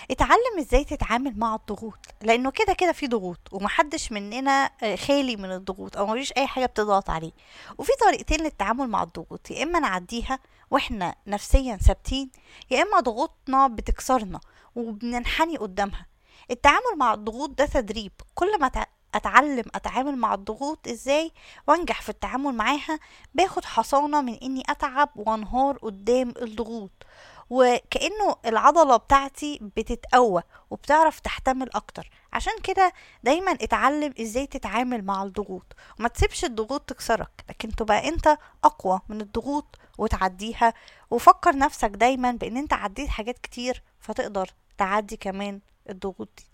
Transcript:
اتعلم ازاي تتعامل مع الضغوط لانه كده كده في ضغوط ومحدش مننا آه، خالي من الضغوط او مفيش اي حاجه بتضغط عليه وفي طريقتين للتعامل مع الضغوط يا اما نعديها واحنا نفسيا ثابتين يا اما ضغوطنا بتكسرنا وبننحني قدامها التعامل مع الضغوط ده تدريب كل ما تع- اتعلم اتعامل مع الضغوط ازاي وانجح في التعامل معاها باخد حصانة من اني اتعب وانهار قدام الضغوط وكأنه العضلة بتاعتي بتتقوى وبتعرف تحتمل اكتر عشان كده دايما اتعلم ازاي تتعامل مع الضغوط وما تسيبش الضغوط تكسرك لكن تبقى انت اقوى من الضغوط وتعديها وفكر نفسك دايما بان انت عديت حاجات كتير فتقدر تعدي كمان الضغوط دي